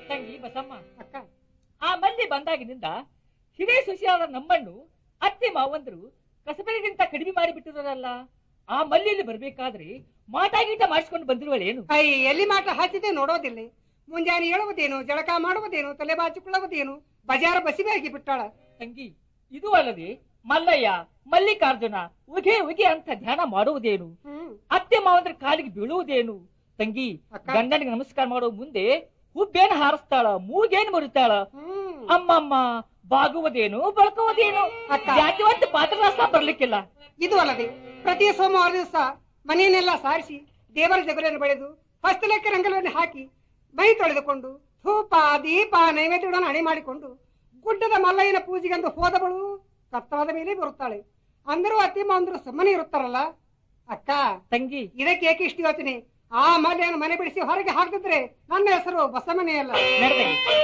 ತಂಗಿ ಬಸಮ್ಮ ಅಕ್ಕ ಆ ಮಲ್ಲಿ ಬಂದಾಗಿನಿಂದ ಹಿರೇ ಸುಶಿಯಾದ ನಮ್ಮನ್ನು ಅತ್ತೆ ಮಾವಂದ್ರು ಕಸಬರಿಗಿಂತ ಕಡಿಮೆ ಮಾಡಿಬಿಟ್ಟಿರಲ್ಲ ಆ ಮಲ್ಲಿಯಲ್ಲಿ ಬರ್ಬೇಕಾದ್ರೆ ಮಾಟಾಗೀಟ ಮಾಡಿಸ್ಕೊಂಡು ಬಂದಿರುವಳೇನು ಐ ಎಲ್ಲಿ ಮಾಟ ಹಚ್ಚಿದೆ ನೋಡೋದಿಲ್ಲ ಮುಂಜಾನೆ ಹೇಳುವುದೇನು ಜಳಕ ಮಾಡುವುದೇನು ತಲೆ ಬಾಚಿಕೊಳ್ಳುವುದೇನು ಬಜಾರ ಬಸಿಬಾಗಿ ಬಿಟ್ಟಾಳ ತಂಗಿ ಇದು ಅಲ್ಲದೆ ಮಲ್ಲಯ್ಯ ಮಲ್ಲಿಕಾರ್ಜುನ ಉಗೆ ಉಗೆ ಅಂತ ಧ್ಯಾನ ಮಾಡುವುದೇನು ಹ್ಮ್ ಅತ್ತೆ ಮಾವಂದ್ರ ಕಾಲಿಗೆ ಬೀಳುವುದೇನು ತಂಗಿ ಅಕ್ಕ. ಗಂಡನಿಗೆ ನಮಸ್ಕಾರ ಮಾಡೋ ಮುಂದೆ ಹುಬ್ಬೇನು ಹಾರಿಸ್ತಾಳ ಮೂಗೇನು ಮುರಿತಾಳ ಹ್ಮ್ ಅಮ್ಮಮ್ಮ ಬಾಗುವುದೇನು ಬಳಕುವುದೇನು ಅಕ್ಕ. ಯಾಕೆ ಒಂದು ಪಾತ್ರರಸ ಬರ್ಲಿಕ್ಕಿಲ್ಲ ಇದು ಅಲ್ಲದೆ ಪ್ರತಿ ಸೋಮವಾರ ದಿವಸ ಮನೆಯನ್ನೆಲ್ಲ ಸಾರಿಸಿ ದೇವರ ಜಗಲಿಯನ್ನು ಬೆಳೆದು ಹಸ್ತಲೆಕ್ಕ ರಂಗಲವನ್ನು ಹಾಕಿ ಮೈ ತೊಳೆದುಕೊಂಡು ಧೂಪ ದೀಪ ನೈವೇದ್ಯಗಳನ್ನು ಹಣೆ ಮಾಡಿಕೊಂಡು ಗುಡ್ಡದ ಮಲ್ಲಯ್ಯನ ಪೂಜೆಗೆಂದು ಹೋದವಳು ಕತ್ತವಾದ ಮೇಲೆ ಬರುತ್ತಾಳೆ ಅಂದರೂ ಅತ್ತಿ ಮಾವಂದ್ರು ಸುಮ್ಮನೆ ಇರುತ್ತಾರಲ್ಲ ಅಕ್ಕ ತಂಗಿ ಇದಕ್ಕೆ ಏಕೆ ಇಷ್ಟು ಯೋಚನೆ ಆ ಮಲ್ಲೆಯನ್ನು ಮನೆ ಬಿಡಿಸಿ ಹೊರಗೆ ಹಾಕಿದ್ರೆ ನನ್ನ ಹೆಸರು ಬಸಮನೆಯಲ್ಲ ನಡೆದಂಗೆ